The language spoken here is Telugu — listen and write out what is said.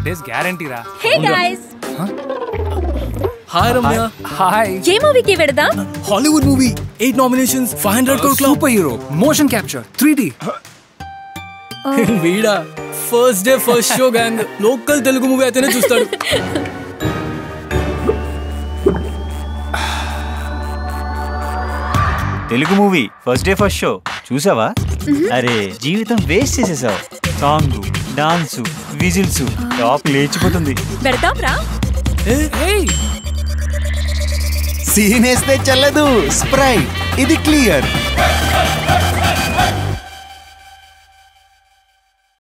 డేస్ గ్యారంటీ రా hey guys hi Ramya hi ఏ మూవీకి వెడదాం Hollywood movie eight nominations five hundred crore club super hero motion capture three D వీడా first day first show gang local Telugu movie అయితేనే చూస్తాడు Telugu movie first day first show చూసావా అరే జీవితం వేస్ట్ చేసేసావు సాంగ్ డాన్స్ విజిల్స్ టాప్ లేచిపోతుంది పెడతాం రా సీన్ వేస్తే చల్లదు స్ప్రైట్ ఇది క్లియర్